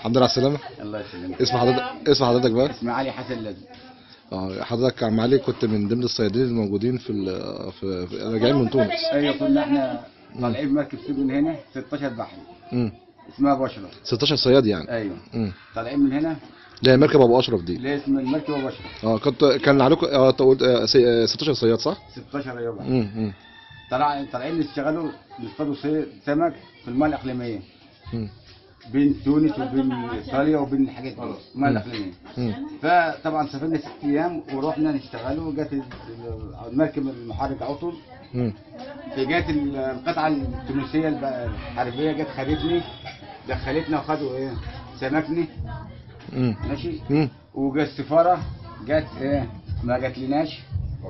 الحمد لله على السلامه الله يسلمك اسم حضرتك اسم حضرتك بقى اسمي علي حسن لازم اه حضرتك يا عم علي كنت من ضمن الصيادين الموجودين في ال- في في- راجعين من تونس ايوه كنا احنا طالعين مركب سيب من هنا 16 بحر امم اسمها بشرة 16 صياد يعني ايوه امم طالعين من هنا ده مركب ابو اشرف دي اللي اسم المركب ابو بشرة اه كنت كان عليكم اه أنت قلت آه، سي- آه، 16 صياد صح؟ 16 يوم امم امم طلع طالعين نشتغلوا نصطادوا سي- سمك في الماء الاقليميه امم بين تونس وبين ايطاليا وبين الحاجات دي الماء الاقليميه امم فطبعا سافرنا ست ايام ورحنا نشتغلوا جت ال- المركب المحرك عطل امم فجت القطعه التونسيه الب- الحربيه جت خدتني دخلتنا وخدوا ايه سمكني امم ماشي امم وجت السفاره جت ايه ما جاتلناش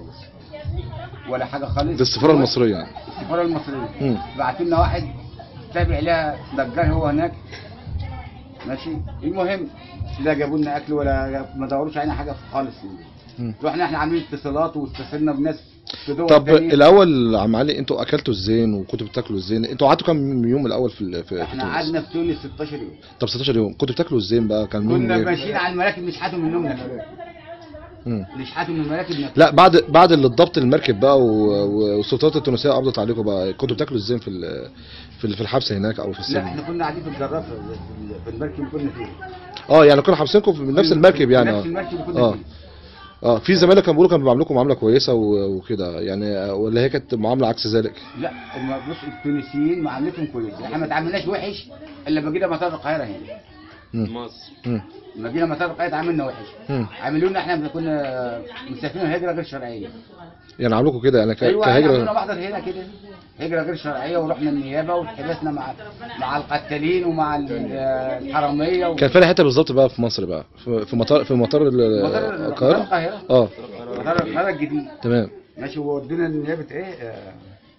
ولا حاجه خالص دي السفاره المصريه يعني السفاره المصريه امم بعتوا لنا واحد تابع لها نجار هو هناك ماشي المهم لا جابوا لنا اكل ولا ما دوروش علينا حاجه خالص مم. رحنا احنا عاملين اتصالات واتصلنا بناس في دول طب تانية. الاول يا عم علي انتوا اكلتوا ازاي وكنتوا بتاكلوا ازاي انتوا قعدتوا كام يوم الاول في ال- في, في احنا تونس قعدنا في تونس 16 يوم طب 16 يوم كنتوا بتاكلوا ازاي بقى كان مين كنا جاي؟ ماشيين على المراكب نشحتوا منهم ناكل مم. نشحتوا من المراكب ناكل لا بعد بعد اللي ضبط المركب بقى و- و- والسلطات التونسيه قبضت عليكم بقى كنتوا بتاكلوا ازاي في ال- في ال- في الحبس هناك او في لا السجن احنا كنا قاعدين في الجرافه في المركب اللي كنا فيه اه يعني كانوا حابسينكم في نفس المركب يعني نفس اه المركب اللي كنا اه فيه اه في زمايلك كانوا بيقولوا كانوا بيعاملوكم معامله كويسه و- وكده يعني آه، ولا هي كانت معامله عكس ذلك لا هم بص التونسيين معاملتهم كويسه احنا ما تعاملناش وحش الا لما جينا مطار القاهره هنا مم. مم. لما جينا مطار القاهره تعاملنا وحش مم. عاملونا احنا كنا مسافرين هجره غير شرعيه يعني عاملوكم كده يعني ك- ايوه احنا عملنا كهجره محضر هنا كده هجره غير شرعيه ورحنا النيابه واتحبسنا مع مع القتالين ومع ال- الحراميه و... كان فين حته بالظبط بقى في مصر بقى في في مطار في مطار ال- مطار مطار القاهره القاهره اه مطار القاهره الجديد تمام ماشي وودونا نيابه ايه آه،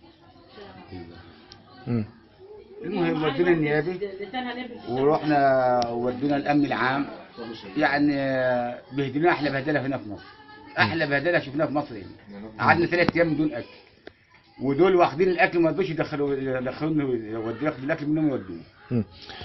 مم. المهم ودونا النيابه ورحنا ودونا الامن العام يعني آه، بهدلونا احلى بهدله هنا في مصر احلى بهدله شفناها في مصر هنا قعدنا ثلاث ايام بدون اكل ودول واخدين الاكل ما رضوش يدخلوا يدخلونا يودوا ياخدوا الاكل منهم يودونا مم.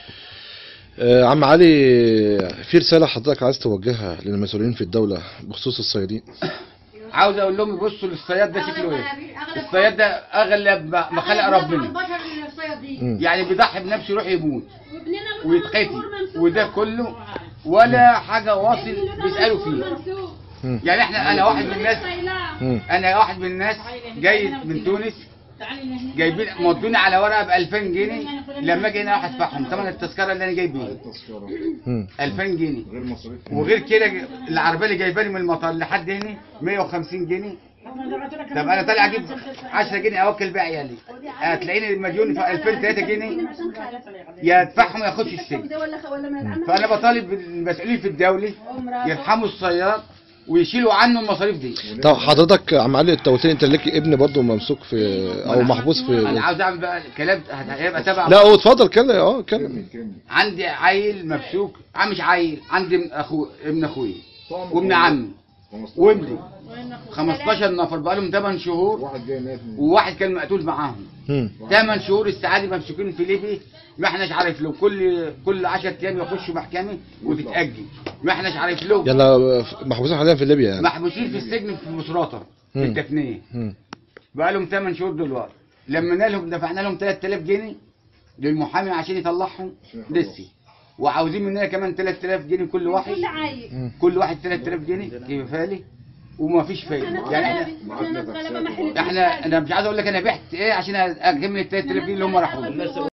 آه عم علي في رساله حضرتك عايز توجهها للمسؤولين في الدوله بخصوص الصيادين عاوز اقول لهم يبصوا للصياد ده شكله ايه الصياد ده اغلب ما ما خلق ربنا مم. يعني بيضحي بنفسه يروح يموت ويتقتل وده كله ولا حاجه واصل بيسالوا فيه مم. يعني احنا انا واحد من الناس مم. انا واحد من الناس جاي من تونس جايبين مودوني على ورقه ب 2000 جنيه لما اجي هنا راح ادفعهم ثمن التذكره اللي انا جاي بيها مم. 2000 جنيه وغير كده العربيه اللي جايباني من المطار لحد هنا 150 جنيه طب انا طالع اجيب 10 جنيه اوكل بيها عيالي هتلاقيني مديون في 2000 3 جنيه يا ادفعهم يا اخش السجن فانا بطالب المسؤولين في الدوله يرحموا الصياد ويشيلوا عنه المصاريف دي طب حضرتك يا عم علي انت قلت لي انت ليك ابن برضه ممسوك في او محبوس انا في عاوز اعمل بقى كلام هيبقى تبع لا هو اتفضل كلم اه كلم عندي عيل ممسوك آه مش عيل عندي ابن اخو ابن اخويا وابن عمي وابني 15 نفر بقالهم 8 شهور واحد جاي مات من وواحد كان مقتول معاهم مم. 8 شهور السعادة ممسوكين في ليبيا ما احناش عارف لهم كل كل 10 ايام يخشوا محكمه وتتاجل ما احناش عارف لهم يلا محبوسين حاليا في ليبيا يعني محبوسين في السجن في مصراته في مم. التفنيه مم. بقى لهم 8 شهور دلوقتي لما لهم دفعنا لهم 3000 جنيه للمحامي عشان يطلعهم لسه وعاوزين مننا كمان 3000 جنيه كل واحد كل عايق كل واحد 3000 جنيه كفايه لي وما فيش فايده يعني احنا احنا انا مش عايز اقول لك انا بعت ايه عشان اكمل ال 3000 جنيه اللي هم راحوا